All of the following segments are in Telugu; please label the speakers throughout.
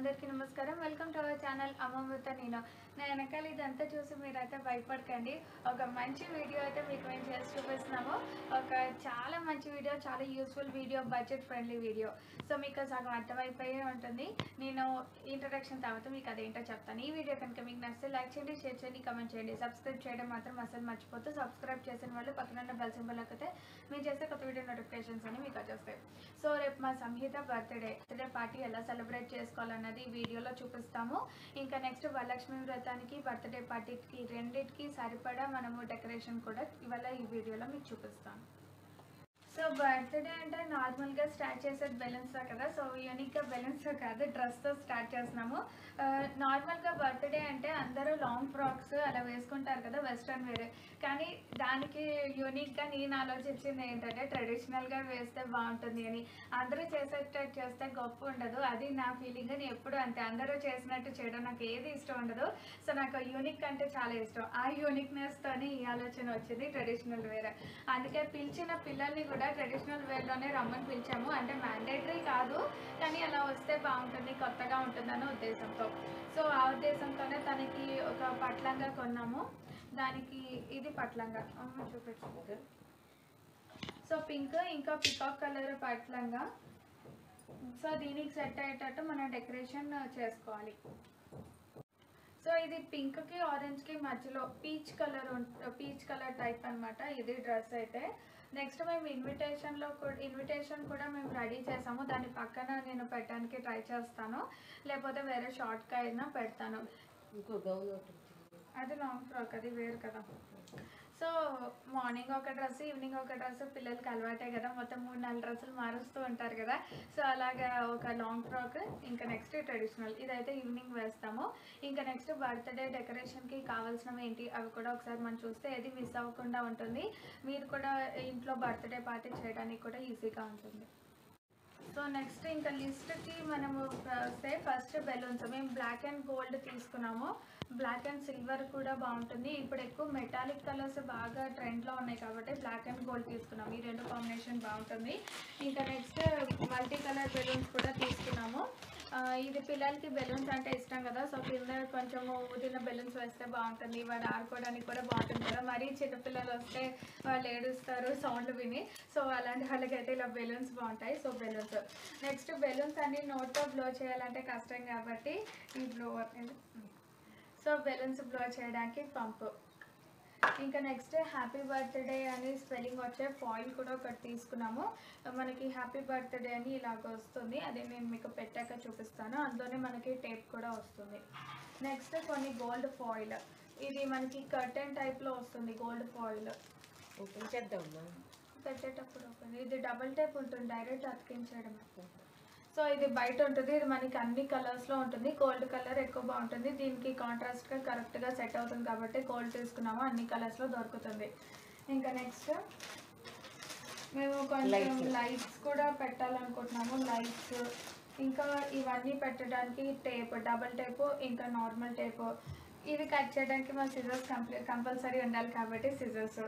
Speaker 1: అందరికీ నమస్కారం వెల్కమ్ టు అవర్ ఛానల్ అమ్మమ్మతో నేను నా వెనకాల ఇదంతా చూసి మీరైతే భయపడకండి ఒక మంచి వీడియో అయితే మీకు మేము చేసి చూపిస్తున్నాము ఒక చాలా మంచి వీడియో చాలా useful video budget friendly video so మీకు సగం అర్థమైపోయే ఉంటుంది నేను ఇంట్రడక్షన్ తర్వాత మీకు అదేంటో చెప్తాను ఈ వీడియో కనుక మీకు నచ్చితే లైక్ చేయండి షేర్ చేయండి కమెంట్ చేయండి సబ్స్క్రైబ్ చేయడం మాత్రం అసలు మర్చిపోతూ సబ్స్క్రైబ్ చేసిన వాళ్ళు పక్కన ఉన్న బెల్ సింబల్ నొక్కితే మేము చేసే కొత్త వీడియో నోటిఫికేషన్స్ అని మీకు వచ్చేస్తాయి సో రేపు మా సంహిత బర్త్డే బర్త్డే పార్టీ ఎలా సెలబ్రేట్ చేసుకోవాలన్నది ఈ వీడియోలో చూపిస్తాము ఇంకా నెక్స్ట్ వరలక్ష్మి వ్రతానికి బర్త్డే పార్టీకి రెండింటికి సరిపడా మనము డెకరేషన్ కూడా ఇవాళ ఈ వీడియోలో మీకు చూపిస్తాను సో బర్త్డే అంటే నార్మల్గా స్టార్ట్ చేసేది బెలూన్స్తో కదా సో యూనిక్గా బెలూన్స్తో కాదు డ్రెస్తో స్టార్ట్ చేస్తున్నాము ఆ, నార్మల్గా బర్త్డే అంటే అందరూ లాంగ్ ఫ్రాక్స్ అలా వేసుకుంటారు కదా వెస్ట్రన్ వేర్ కానీ దానికి యూనిక్గా నేను ఆలోచించింది ఏంటంటే ట్రెడిషనల్గా వేస్తే బాగుంటుంది అని అందరూ చేసేటట్టు చేస్తే గొప్ప ఉండదు అది నా ఫీలింగ్ నేను ఎప్పుడు అంతే అందరూ చేసినట్టు చేయడం నాకు ఏది ఇష్టం ఉండదు సో నాకు యూనిక్ అంటే చాలా ఇష్టం ఆ యూనిక్నెస్తోనే ఈ ఆలోచన వచ్చింది ట్రెడిషనల్ వేర్ అందుకే పిలిచిన పిల్లల్ని కూడా ట్రెడిషనల్ వేర్లోనే రమ్మని పిలిచాము అంటే మ్యాండేటరీ కాదు కానీ అలా వస్తే బాగుంటుంది కొత్తగా ఉంటుందన్న ఉద్దేశంతో సో ఆ ఉద్దేశంతోనే తనకి ఒక పట్లంగా కొన్నాము దానికి ఇది పట్లంగా అమ్మ చూపించు సో పింక్ ఇంకా పికాక్ కలర్ పట్లంగా సో దీనికి సెట్ అయ్యేటట్టు మనం డెకరేషన్ చేసుకోవాలి సో ఇది పింక్ కి ఆరెంజ్ కి మధ్యలో peach colour peach colour type అన్నమాట ఇది డ్రెస్ అయితే నెక్స్ట్ మేము ఇన్విటేషన్ లో కూడా ఇన్విటేషన్ కూడా మేము రెడీ చేసాము దాని పక్కన నేను పెట్టడానికి ట్రై చేస్తాను లేకపోతే వేరే షార్ట్ గా అయినా పెడతాను
Speaker 2: ఇంకో గౌన్ ఒకటి వచ్చింది.
Speaker 1: అది లాంగ్ ఫ్రాక్ అది వేరు కదా సో మార్నింగ్ ఒక డ్రెస్ ఈవినింగ్ ఒక డ్రెస్ పిల్లలకి అలవాటే కదా మొత్తం మూడు నాలుగు డ్రెస్సులు మారుస్తూ ఉంటారు కదా సో అలాగా ఒక లాంగ్ ఫ్రాక్ ఇంకా నెక్స్ట్ ట్రెడిషనల్ ఇదైతే ఈవినింగ్ వేస్తాము ఇంకా నెక్స్ట్ బర్త్డే డెకరేషన్కి కావాల్సినవి ఏంటి అవి కూడా ఒకసారి మనం చూస్తే ఏది మిస్ అవ్వకుండా ఉంటుంది మీరు కూడా ఇంట్లో బర్త్డే పార్టీ చేయడానికి కూడా ఈజీగా ఉంటుంది సో నెక్స్ట్ ఇంకా లిస్ట్కి మనము వస్తే ఫస్ట్ బెలూన్స్ మేము బ్లాక్ అండ్ గోల్డ్ తీసుకున్నాము బ్లాక్ అండ్ సిల్వర్ కూడా బాగుంటుంది ఇప్పుడు ఎక్కువ మెటాలిక్ కలర్స్ బాగా ట్రెండ్లో ఉన్నాయి కాబట్టి బ్లాక్ అండ్ గోల్డ్ తీసుకున్నాము ఈ రెండు కాంబినేషన్ బాగుంటుంది ఇంకా నెక్స్ట్ మల్టీ కలర్ బెలూన్స్ కూడా తీసుకున్నాము ఆ, ఇది పిల్లలకి బెలూన్స్ అంటే ఇష్టం కదా సో కింద కొంచెం ఊదిన బెలూన్స్ వేస్తే బాగుంటుంది వాడు ఆడుకోవడానికి కూడా బాగుంటుంది కదా మరీ చిన్నపిల్లలు వస్తే వాళ్ళు ఏడుస్తారు సౌండ్ విని సో అలాంటి వాళ్ళకైతే ఇలా బెలూన్స్ బాగుంటాయి సో బెలూన్స్ నెక్స్ట్ బెలూన్స్ అన్ని నోట్తో బ్లో చేయాలంటే కష్టం కాబట్టి ఈ బ్లో సో బెలూన్స్ బ్లో చేయడానికి పంపు ఇంకా నెక్స్ట్ హ్యాపీ బర్త్డే అని స్పెల్లింగ్ వచ్చే ఫాయిల్ కూడా ఒకటి తీసుకున్నాము మనకి హ్యాపీ బర్త్డే అని ఇలాగ వస్తుంది అది నేను మీకు పెట్టాక చూపిస్తాను అందులోనే మనకి టేప్ కూడా వస్తుంది నెక్స్ట్ కొన్ని గోల్డ్ ఫాయిల్ ఇది మనకి కర్టెన్ టైప్లో వస్తుంది గోల్డ్ ఫాయిల్
Speaker 2: ఓపెన్ చేద్దామమ్మా
Speaker 1: పెట్టేటప్పుడు ఓపెన్ ఇది డబుల్ టేప్ ఉంటుంది డైరెక్ట్ అతికించడం సో ఇది బయట ఉంటుంది ఇది మనకి అన్ని కలర్స్లో ఉంటుంది గోల్డ్ కలర్ ఎక్కువ బాగుంటుంది దీనికి కాంట్రాస్ట్గా కరెక్ట్గా సెట్ అవుతుంది కాబట్టి గోల్డ్ తీసుకున్నాము అన్ని కలర్స్లో దొరుకుతుంది ఇంకా నెక్స్ట్ మేము కొంచెం
Speaker 2: Lights.
Speaker 1: లైట్స్ కూడా పెట్టాలనుకుంటున్నాము లైట్స్ ఇంకా ఇవన్నీ పెట్టడానికి టేప్ డబుల్ టేప్ ఇంకా నార్మల్ టేప్ ఇవి కట్ చేయడానికి మా సిజర్స్ కంప్లీ కంపల్సరీ ఉండాలి కాబట్టి సిజర్స్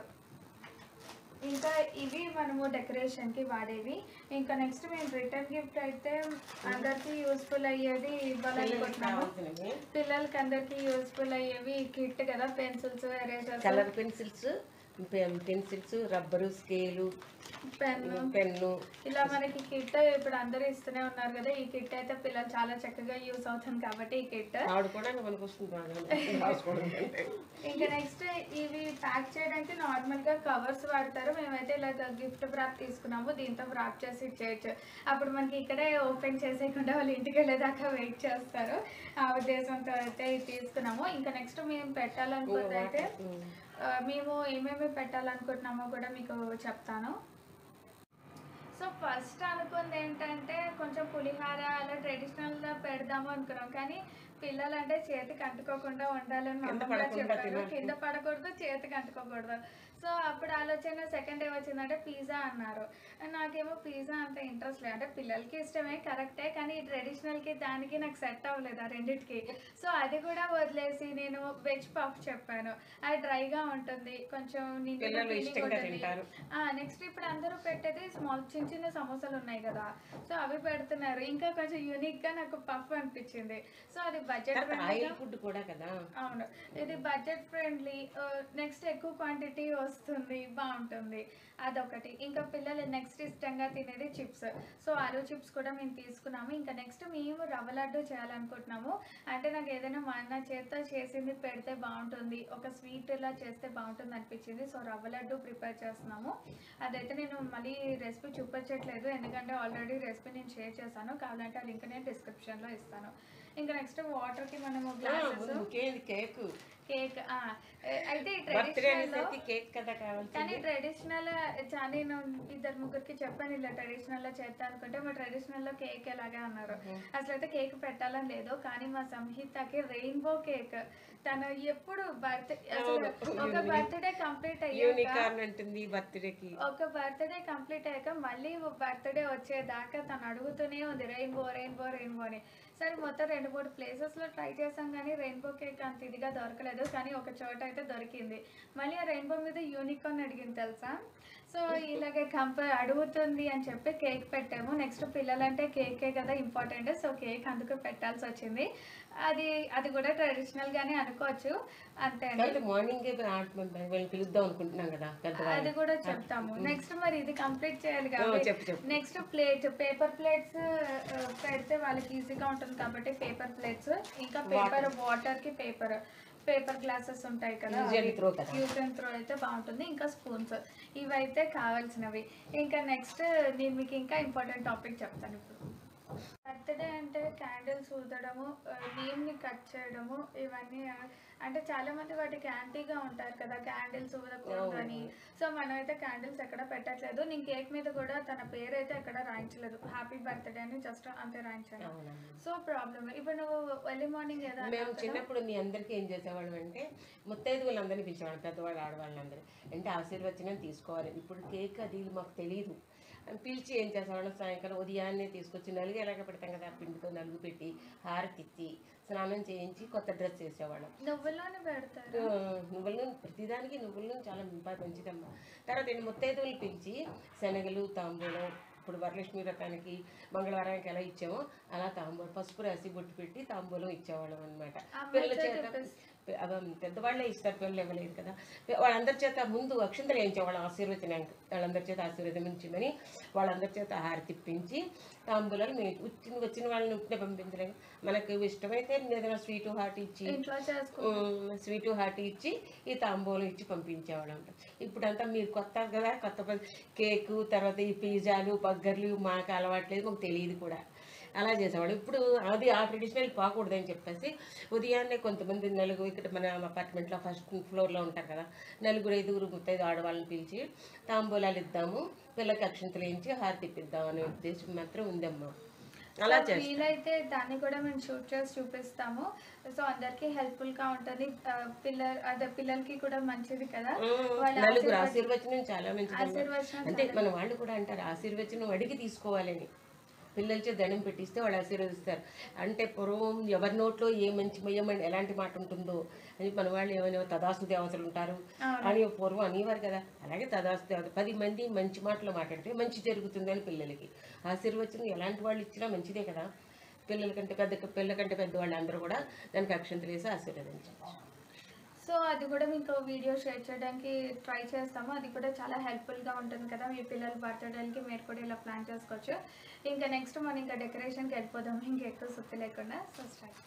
Speaker 1: ఇంకా ఇవి మనము డెకరేషన్కి వాడేవి ఇంకా నెక్స్ట్ మేము రిటర్న్ గిఫ్ట్ అయితే అందరికీ యూస్ఫుల్ అయ్యేది
Speaker 2: పిల్లలకి
Speaker 1: ఇవ్వాలనుకుంటున్నాము
Speaker 2: కావాల్సినవి
Speaker 1: పిల్లలకి అందరికీ యూస్ఫుల్ అయ్యేవి కిట్ కదా pencils erasers
Speaker 2: colour pencils pencils rubber scale
Speaker 1: pen
Speaker 2: pen
Speaker 1: ఇలా మనకి కిట్ ఇప్పుడు అందరూ ఇస్తూనే ఉన్నారు కదా ఈ కిట్ అయితే పిల్లలు చాలా చక్కగా యూస్ అవుతుంది కాబట్టి ఈ కిట్
Speaker 2: ఆడుకోవడానికి మనకు వస్తుంది బాగా రాసుకోవడం కంటే.
Speaker 1: ఇంకా నెక్స్ట్ ఇవి ప్యాక్ చేయడానికి నార్మల్ గా కవర్స్ వాడతారు మేమైతే ఇలా గిఫ్ట్ వ్రాప్ తీసుకున్నాము దీంతో వ్రాప్ చేసి ఇచ్చేయచ్చు అప్పుడు మనకి ఇక్కడే ఓపెన్ చేసేయకుండా వాళ్ళు ఇంటికి వెళ్ళేదాకా వెయిట్ చేస్తారు ఆ ఉద్దేశంతో అయితే ఇది తీసుకున్నాము ఇంకా నెక్స్ట్ మేము పెట్టాలనుకుంటే అయితే
Speaker 2: ఉమ్.
Speaker 1: ఆ, మేము ఏమేమి పెట్టాలనుకుంటున్నామో కూడా మీకు చెప్తాను సో ఫస్ట్ అనుకుంది ఏంటంటే కొంచెం పులిహార అలా ట్రెడిషనల్గా పెడదాము అనుకున్నాం కానీ పిల్లలు అంటే చేతికి అంటుకోకుండా ఉండాలని మా
Speaker 2: కింద
Speaker 1: అమ్మగారు
Speaker 2: పడకుండా
Speaker 1: చెప్పారు
Speaker 2: తినాలి.
Speaker 1: కింద పడకూడదు చేతికి అంటుకోకూడదు సో అప్పుడు ఆలోచన సెకండ్ డే వచ్చిందంటే పిజ్జా అన్నారు నాకేమో పిజ్జా అంత ఇంట్రెస్ట్ లేదు అంటే పిల్లలకి ఇష్టమే కరెక్టే కానీ ట్రెడిషనల్కి దానికి నాకు సెట్ అవ్వలేదు ఆ రెండింటికి సో అది కూడా వదిలేసి నేను వెజ్ పఫ్ చెప్పాను అది డ్రైగా ఉంటుంది కొంచెం నిండుగా
Speaker 2: పిల్లలు
Speaker 1: feeling
Speaker 2: ఇష్టంగా
Speaker 1: ఉంటుంది.
Speaker 2: తింటారు
Speaker 1: ఆ నెక్స్ట్ ఇప్పుడు అందరూ పెట్టేది స్మాల్ చిన్న చిన్న సమోసాలు ఉన్నాయి కదా సో అవి పెడుతున్నారు ఇంకా కొంచెం యూనిక్ గా నాకు పఫ్ అనిపించింది సో అది బడ్జెట్
Speaker 2: ఆయిల్ ఫుడ్ కూడా కదా
Speaker 1: అవును ఇది బడ్జెట్ ఫ్రెండ్లీ నెక్స్ట్ ఎక్కువ క్వాంటిటీ వస్తుంది బాగుంటుంది అదొకటి ఇంకా పిల్లలు నెక్స్ట్ ఇష్టంగా తినేది చిప్స్ సో ఆలు చిప్స్ కూడా మేము తీసుకున్నాము ఇంకా నెక్స్ట్ మేము రవ్వ లడ్డు చేయాలనుకుంటున్నాము అంటే నాకు ఏదైనా మా అన్న చేత చేసింది పెడితే బాగుంటుంది ఒక స్వీట్ ఇలా చేస్తే బాగుంటుంది అనిపించింది సో రవ్వ లడ్డు ప్రిపేర్ చేస్తున్నాము అదైతే నేను మళ్ళీ రెసిపీ చూపించట్లేదు ఎందుకంటే ఆల్రెడీ రెసిపీ నేను షేర్ చేశాను కావాలంటే ఆ లింక్ నేను డిస్క్రిప్షన్లో ఇస్తాను ఇంకా నెక్స్ట్ వాటర్కి మనము గ్లాసెస్
Speaker 2: ఇంకేంది కేక్
Speaker 1: కేక్ అయితే
Speaker 2: బర్త్డే
Speaker 1: ట్రెడిషనల్
Speaker 2: అనేసరికి కేక్ కదా
Speaker 1: కానీ
Speaker 2: కావాల్సింది
Speaker 1: ట్రెడిషనల్ నేను ఇద్దరు ముగ్గురికి చెప్పాను ఇలా ట్రెడిషనల్ లో చేస్తా అనుకుంటే మా ట్రెడిషనల్ లో కేక్ ఎలాగే అన్నారు అసలు అయితే కేక్ పెట్టాలని లేదు కానీ మా సంహితకి రెయిన్బో కేక్ తను ఎప్పుడు బర్త్డే అసలు ఒక బర్త్డే కంప్లీట్ అయ్యాక
Speaker 2: యూనికార్న్ అంటుంది బర్త్డేకి
Speaker 1: ఒక బర్త్డే కంప్లీట్ అయ్యాక మళ్ళీ బర్త్డే వచ్చేదాకా తను అడుగుతూనే ఉంది రెయిన్బో రెయిన్బో రెయిన్బో అని సరే మొత్తం రెండు మూడు ప్లేసెస్ లో ట్రై చేసాం కానీ రెయిన్బో కేక్ అంత ఇదిగా దొరకలేదు కానీ ఒక చోట అయితే దొరికింది మళ్ళీ ఆ రెయిన్బో మీద యూనికార్న్ అడిగింది తెలుసా సో ఇలాగే కంపేర్ అడుగుతుంది అని చెప్పి కేక్ పెట్టాము నెక్స్ట్ పిల్లలంటే కేకే కదా ఇంపార్టెంట్ సో కేక్ అందుకు పెట్టాల్సి వచ్చింది అది అది కూడా ట్రెడిషనల్ గానే అనుకోవచ్చు అంతే అండి
Speaker 2: కాబట్టి మార్నింగ్ వీళ్ళని పిలుద్దాం అనుకుంటున్నాం కదా
Speaker 1: అది
Speaker 2: పెద్దవాళ్ళు
Speaker 1: కూడా చెప్తాము నెక్స్ట్ మరి ఇది కంప్లీట్ చేయాలి
Speaker 2: ఆ,
Speaker 1: కాబట్టి
Speaker 2: చెప్పు చెప్పు
Speaker 1: నెక్స్ట్ ప్లేట్ పేపర్ ప్లేట్స్ పెడితే వాళ్ళకి ఈజీగా ఉంటుంది కాబట్టి పేపర్ ప్లేట్స్ ఇంకా పేపర్ వాటర్ కి పేపర్ పేపర్ గ్లాసెస్ ఉంటాయి కదా
Speaker 2: Use and throw కదా.
Speaker 1: యూజ్ అండ్ త్రో అయితే బాగుంటుంది ఇంకా స్పూన్స్ ఇవైతే కావాల్సినవి ఇంకా నెక్స్ట్ నేను మీకు ఇంకా ఇంపార్టెంట్ టాపిక్ చెప్తాను ఇప్పుడు బర్త్డే అంటే క్యాండిల్స్ ఊదడము నేమ్ని కట్ చేయడము ఇవన్నీ ఆ, అంటే చాలా మంది వాటికి యాంటీగా ఉంటారు కదా క్యాండిల్స్ ఊదకూడదు అని సో మనం అయితే క్యాండిల్స్ ఎక్కడ పెట్టట్లేదు నేను కేక్ మీద కూడా తన పేరు అయితే ఎక్కడ రాయించలేదు హ్యాపీ బర్త్డే అని జస్ట్ అంతే రాయించాను
Speaker 2: అవునమ్మా.
Speaker 1: సో ప్రాబ్లమ్ ఇప్పుడు నువ్వు ఎర్లీ మార్నింగ్ ఏదో
Speaker 2: మేము
Speaker 1: అన్నావు కదా.
Speaker 2: చిన్నప్పుడు మీ అందరికీ ఏం చేసేవాళ్ళం అంటే ముత్తైదువులందరినీ పిలిచేవాళ్ళం పెద్దవాళ్ళు ఆడవాళ్ళందరూ అంటే ఆశీర్వచనం తీసుకోవాలి ఇప్పుడు కేక్ అది మాకు తెలియదు అని పిలిచి ఏం చేసేవాళ్ళం సాయంకాలం ఉదయాన్నే తీసుకొచ్చి నలుగు ఎలాగ పెడతాం కదా పిండితో నలుగు పెట్టి హారతి ఇచ్చి స్నానం చేయించి కొత్త డ్రెస్ చేసేవాళ్ళం
Speaker 1: నువ్వుల్లోనే పెడతారు
Speaker 2: నువ్వుల నూనె ప్రతిదానికి నువ్వుల నూనె చాలా బాగా మంచిదమ్మా తర్వాత నేను ముత్తైదువులు పిలిచి శనగలు తాంబూలం ఇప్పుడు వరలక్ష్మి వ్రతానికి మంగళవారానికి ఎలా ఇచ్చామో అలా తాంబూలం పసుపు రాసి బొట్టు పెట్టి తాంబూలం ఇచ్చేవాళ్ళం అనమాట పిల్లల
Speaker 1: అమ్మాయితో
Speaker 2: చేత
Speaker 1: చెప్పేసి
Speaker 2: పె- అవ పెద్దవాళ్ళే ఇస్తారు పిల్లలు ఇవ్వలేదు కదా పె- వాళ్ళందరి చేత ముందు అక్షంతలు వేయించేవాళ్ళం ఆశీర్వచనానికి వాళ్ళందరి చేత ఆశీర్వదించమని వాళ్ళందరి చేత హారతి తిప్పించి తాంబూలాలు మేము వచ్చిన వచ్చిన వాళ్ళని ఉట్టిన పంపించలేము మనకు ఇష్టమైతే ఏదైనా స్వీటు హాట్ ఇచ్చి
Speaker 1: ఇంట్లో చేసుకో
Speaker 2: స్వీటు హాట్ ఇచ్చి ఈ తాంబూలం ఇచ్చి పంపించేవాళ్ళం ఇప్పుడంతా మీరు కొత్త కదా కొత్త ప- కేకు తర్వాత ఈ పిజ్జాలు బర్గర్లు మాకు అలవాట్లేదు మాకు తెలియదు కూడా అలా చేసేవాడు ఇప్పుడు అది ఆ ట్రెడిషనల్ పోకూడదని చెప్పేసి ఉదయాన్నే కొంతమంది నలుగురు ఇక్కడ మన అపార్ట్మెంట్లో ఫస్ట్ ఫ్లోర్లో ఉంటారు కదా నలుగురు ఐదుగురు ముత్తైదు ఆడవాళ్ళని పిలిచి తాంబూలాలు ఇద్దాము పిల్లకి అక్షంతలు వేయించి హారతి ఇప్పిద్దాం అనే ఉద్దేశం మాత్రం ఉందమ్మా అలా
Speaker 1: సో
Speaker 2: చేస్తాం
Speaker 1: వీలైతే దాన్ని కూడా మేము షూట్ చేసి చూపిస్తాము సో అందరికి హెల్ప్ఫుల్ గా ఉంటుంది ఆ, పిల్ల అదే పిల్లలకి కూడా మంచిది కదా వాళ్ళ
Speaker 2: నలుగురు
Speaker 1: ఆశీర్వచనం-
Speaker 2: ఆశీర్వచనం చాలా మంచిది
Speaker 1: ఆశీర్వచనం
Speaker 2: అంటే మన వాళ్ళు కూడా అంటారు ఆశీర్వచనం అడిగి తీసుకోవాలని పిల్లలచే దండం పెట్టిస్తే వాళ్ళు ఆశీర్వదిస్తారు అంటే పూర్వం ఎవరి నోట్లో ఏ మంచి మయ్యమని ఎలాంటి మాట ఉంటుందో అని మన వాళ్ళు ఏమైనా తదాసు దేవతలు ఉంటారు అని పూర్వం అనేవారు కదా అలాగే తదాసు దేవత పది మంది మంచి మాటలు మాట్లాడితే మంచి జరుగుతుంది అని పిల్లలకి ఆశీర్వచనం ఎలాంటి వాళ్ళు ఇచ్చినా మంచిదే కదా పిల్లల కంటే పెద్ద పిల్లల కంటే పెద్ద వాళ్ళు అందరూ కూడా దానికి అక్షంతలు వేసి ఆశీర్వదించారు
Speaker 1: సో అది కూడా మీకు వీడియో షేర్ చేయడానికి ట్రై చేస్తాము అది కూడా చాలా హెల్ప్ఫుల్గా ఉంటుంది కదా మీ పిల్లల బర్త్డేలకి మీరు కూడా ఇలా ప్లాన్ చేసుకోవచ్చు ఇంకా నెక్స్ట్ మనం ఇంకా డెకరేషన్కి వెళ్ళిపోదాం ఇంకా ఎక్కువ సుత్తి లేకుండా సో స్టార్ట్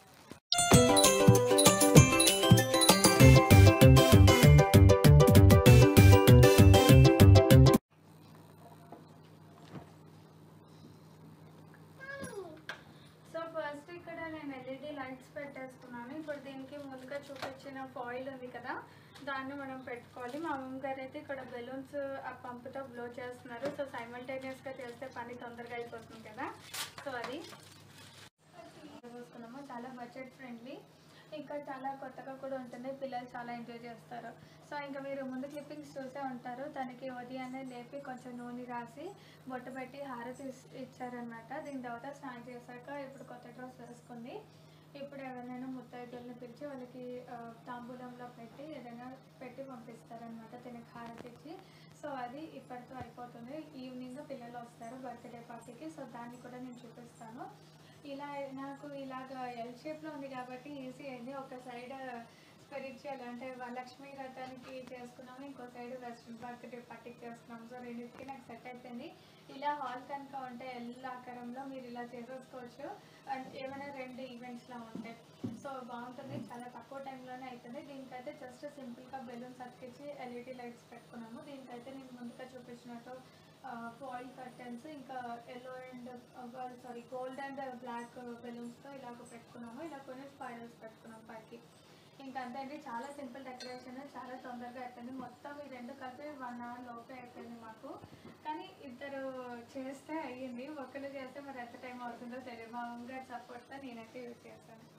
Speaker 1: సో ఫస్ట్ ఇక్కడ నేను ఎల్ఈడి లైట్స్ పెట్టేసుకున్నాను ఇప్పుడు దీనికి ముందుగా చూపించిన ఫాయిల్ ఉంది కదా దాన్ని మనం పెట్టుకోవాలి మా అమ్మమ్మ గారు అయితే ఇక్కడ బెలూన్స్ ఆ పంపుతో బ్లో చేస్తున్నారు సో సైమల్టేనియస్గా చేస్తే పని తొందరగా అయిపోతుంది కదా సో అది చూసుకున్నాము చాలా బడ్జెట్ ఫ్రెండ్లీ ఇంకా చాలా కొత్తగా కూడా ఉంటుంది పిల్లలు చాలా ఎంజాయ్ చేస్తారు సో ఇంకా మీరు ముందు క్లిప్పింగ్స్ చూసే ఉంటారు తనకి ఉదయాన్నే లేపి కొంచెం నూనె రాసి బొట్టు పెట్టి హారతి ఇస్- ఇచ్చారనమాట దీని తర్వాత స్నానం చేశాక ఇప్పుడు కొత్త డ్రెస్ వేసుకుంది ఇప్పుడు ఎవరినైనా ముత్తైదుల్ని పిలిచి వాళ్ళకి ఆ, తాంబూలంలో పెట్టి ఏదైనా పెట్టి పంపిస్తారనమాట తినకి హారతి ఇచ్చి సో అది ఇప్పటితో అయిపోతుంది ఈవినింగ్ పిల్లలు వస్తారు బర్త్డే పార్టీకి సో దాన్ని కూడా నేను చూపిస్తాను ఇలా నాకు ఇలాగ ఎల్ షేప్లో ఉంది కాబట్టి ఈజీ అయింది ఒక సైడ్ స్పిరిచువల్ అంటే వరలక్ష్మి రథానికి చేసుకున్నాము ఇంకో సైడ్ వెస్ట్రన్ బర్త్డే పార్టీకి చేసుకున్నాము సో రెండింటికి నాకు సెట్ అయిపోయింది ఇలా హాల్ కనుక ఉంటే ఎల్ ఆకారంలో మీరు ఇలా చేసేసుకోవచ్చు అండ్ ఏమైనా రెండు ఈవెంట్స్లో ఉంటాయి సో బాగుంటుంది చాలా తక్కువ టైంలోనే అవుతుంది దీనికైతే జస్ట్ సింపుల్గా బెలూన్స్ అతికించి ఎల్ఈడి లైట్స్ పెట్టుకున్నాము దీనికైతే నేను ముందుగా చూపించినట్టు ఫాయిల్ కర్టన్స్ ఇంకా yellow and sorry gold and black బెలూన్స్తో ఇలాగ పెట్టుకున్నాము ఇలా కొన్ని స్పైడల్స్ పెట్టుకున్నాం పైకి ఇంకా అంతే అండి చాలా సింపుల్ డెకరేషన్ చాలా తొందరగా అయిపోయింది మొత్తం ఈ రెండు కలిపి వన్ అవర్ లోపే అయిపోయింది మాకు కానీ ఇద్దరు చేస్తే అయ్యింది ఒకరు చేస్తే మరి ఎంత టైం అవుతుందో తెలియదు మా ఓన్ గారి సపోర్ట్తో నేనైతే యూజ్ చేశాను